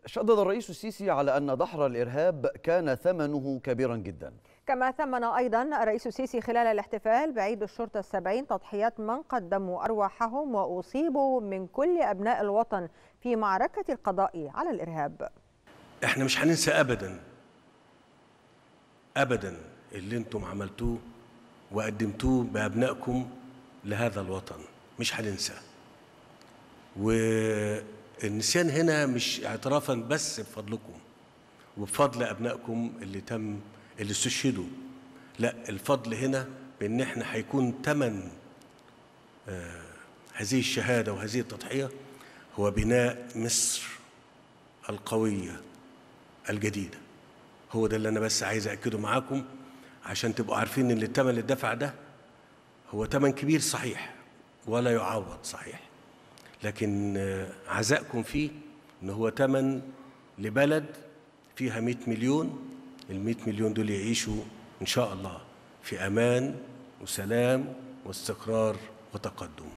شدد الرئيس السيسي على أن دحر الإرهاب كان ثمنه كبيرا جدا كما ثمن أيضا الرئيس السيسي خلال الاحتفال بعيد الشرطة السبعين تضحيات من قدموا أرواحهم وأصيبوا من كل أبناء الوطن في معركة القضاء على الإرهاب احنا مش هننسى أبدا أبدا اللي انتم عملتوه وقدمتوه بأبنائكم لهذا الوطن مش هننسى والنسيان هنا مش اعترافا بس بفضلكم وبفضل أبنائكم اللي تم اللي استشهدوا لا الفضل هنا بان احنا هيكون ثمن آه هذه الشهاده وهذه التضحيه هو بناء مصر القويه الجديده هو ده اللي انا بس عايز اكده معاكم عشان تبقوا عارفين ان الثمن اللي اتدفع ده هو ثمن كبير صحيح ولا يعوض صحيح لكن آه عزائكم فيه ان هو ثمن لبلد فيها 100 مليون ال 100 مليون دول يعيشوا ان شاء الله في امان وسلام واستقرار وتقدم